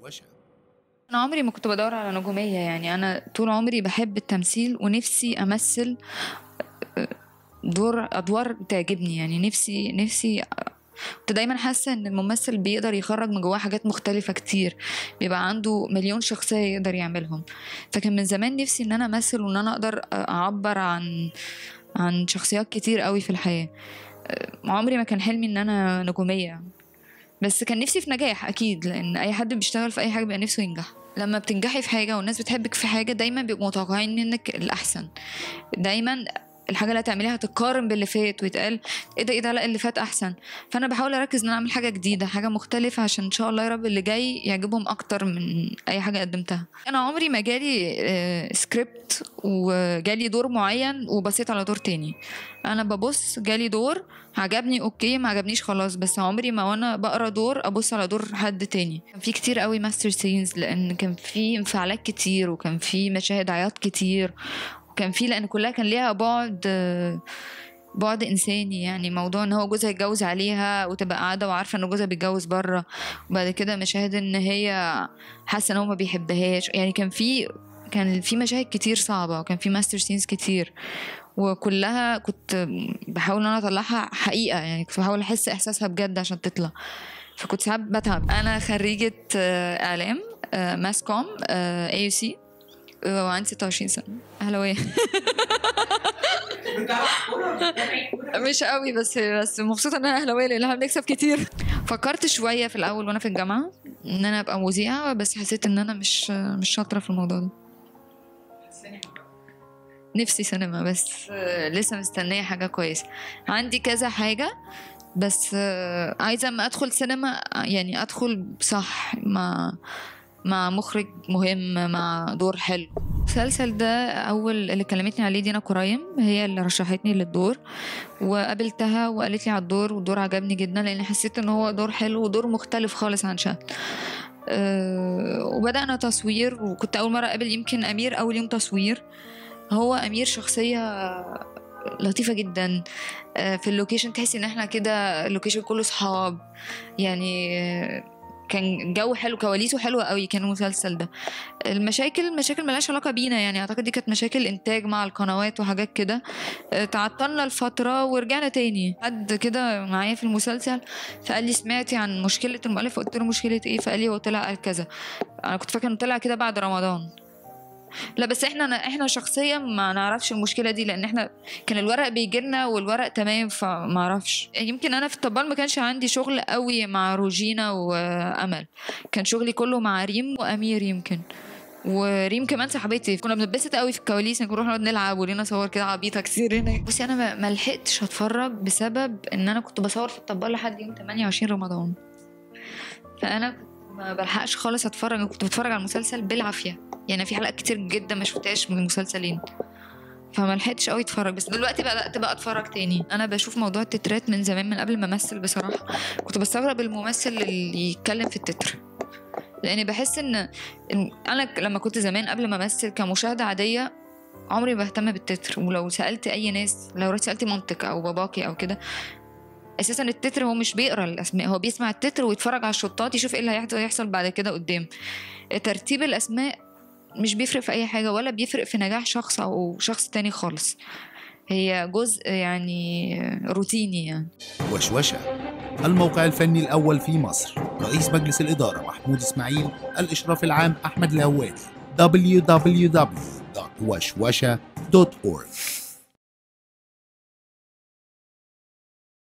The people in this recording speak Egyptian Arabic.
وشوشة انا عمري ما كنت بدور على نجوميه يعني انا طول عمري بحب التمثيل ونفسي امثل دور ادوار تعجبني يعني نفسي نفسي كنت دايما حاسه ان الممثل بيقدر يخرج من جواه حاجات مختلفه كتير بيبقى عنده مليون شخصيه يقدر يعملهم فكان من زمان نفسي ان انا امثل وان انا اقدر اعبر عن عن شخصيات كتير قوي في الحياه عمري ما كان حلمي ان انا نجوميه بس كان نفسي في نجاح اكيد لان اي حد بيشتغل في اي حاجه بيبقى نفسه ينجح لما بتنجحي في حاجه والناس بتحبك في حاجه دايما بيبقوا متوقعين منك الاحسن دايما الحاجه اللي هتعمليها هتقارن باللي فات ويتقال ايه ده ايه ده لا اللي فات احسن فانا بحاول اركز ان انا اعمل حاجه جديده حاجه مختلفه عشان ان شاء الله يا رب اللي جاي يعجبهم اكتر من اي حاجه قدمتها انا عمري ما جالي آه، سكريبت وجالي دور معين وبصيت على دور تاني انا ببص جالي دور عجبني اوكي ما عجبنيش خلاص بس عمري ما وانا بقرا دور ابص على دور حد تاني كان في كتير قوي ماستر سينز لان كان في انفعالات كتير وكان في مشاهد عياط كتير وكان في لان كلها كان ليها بعد بعد انساني يعني موضوع ان هو جوزها يتجوز عليها وتبقى قاعده وعارفه ان جوزها بيتجوز بره وبعد كده مشاهد ان هي حاسه ان هو ما بيحبهاش يعني كان في كان في مشاهد كتير صعبه وكان في ماستر سينز كتير وكلها كنت بحاول ان انا اطلعها حقيقه يعني كنت بحاول احس احساسها بجد عشان تطلع فكنت ساعات بتعب انا خريجه آه، اعلام ماس كوم اي يو سي وعندي 26 سنه اهلاويه مش قوي بس بس مبسوطه ان انا اهلاويه لان احنا بنكسب كتير فكرت شويه في الاول وانا في الجامعه ان انا ابقى مذيعه بس حسيت ان انا مش مش شاطره في الموضوع ده نفسي سينما بس آه، لسه مستنيه حاجه كويسه عندي كذا حاجه بس آه، عايزه اما ادخل سينما يعني ادخل صح مع مع مخرج مهم مع دور حلو المسلسل ده اول اللي كلمتني عليه دينا كرايم هي اللي رشحتني للدور وقابلتها وقالت لي على الدور والدور عجبني جدا لان حسيت ان هو دور حلو ودور مختلف خالص عن شهد أه وبدأنا تصوير وكنت أول مرة أقابل يمكن أمير أول يوم تصوير هو أمير شخصية لطيفة جدا آه، في اللوكيشن تحسي ان احنا كده اللوكيشن كله صحاب يعني آه، كان جو حلو كواليسه حلوة قوي كان المسلسل ده المشاكل مشاكل ملهاش علاقة بينا يعني اعتقد دي كانت مشاكل انتاج مع القنوات وحاجات كده آه، تعطلنا الفترة ورجعنا تاني حد كده معايا في المسلسل فقال لي سمعتي عن مشكلة المؤلف قلت له مشكلة ايه فقال لي هو طلع قال كذا انا كنت فاكره انه طلع كده بعد رمضان لا بس احنا احنا شخصيا ما نعرفش المشكله دي لان احنا كان الورق بيجي لنا والورق تمام فما اعرفش يمكن انا في الطبال ما كانش عندي شغل قوي مع روجينا وامل كان شغلي كله مع ريم وامير يمكن وريم كمان صاحبتي كنا بنتبسط قوي في الكواليس نروح نقعد نلعب ولينا صور كده عبيطه كتير هناك بصي انا ما- ما لحقتش اتفرج بسبب ان انا كنت بصور في الطبال لحد يوم 28 رمضان فانا كنت ما بلحقش خالص اتفرج انا كنت بتفرج على المسلسل بالعافيه يعني في حلقات كتير جدا ما شفتهاش من المسلسلين فما لحقتش قوي اتفرج بس دلوقتي بدات بقى اتفرج تاني انا بشوف موضوع التترات من زمان من قبل ما امثل بصراحه كنت بستغرب الممثل اللي يتكلم في التتر لاني بحس ان إن انا لما كنت زمان قبل ما امثل كمشاهده عاديه عمري ما بهتم بالتتر ولو سالت اي ناس لو رحت سالتي مامتك او باباكي او كده اساسا التتر هو مش بيقرا الاسماء هو بيسمع التتر ويتفرج على الشطات يشوف ايه اللي هيحصل هيحصل بعد كده قدام ترتيب الاسماء مش بيفرق في اي حاجه ولا بيفرق في نجاح شخص او شخص تاني خالص هي جزء يعني روتيني يعني وشوشة الموقع الفني الأول في مصر رئيس مجلس الإدارة محمود إسماعيل الإشراف العام أحمد الهوادي www.وشوشة.org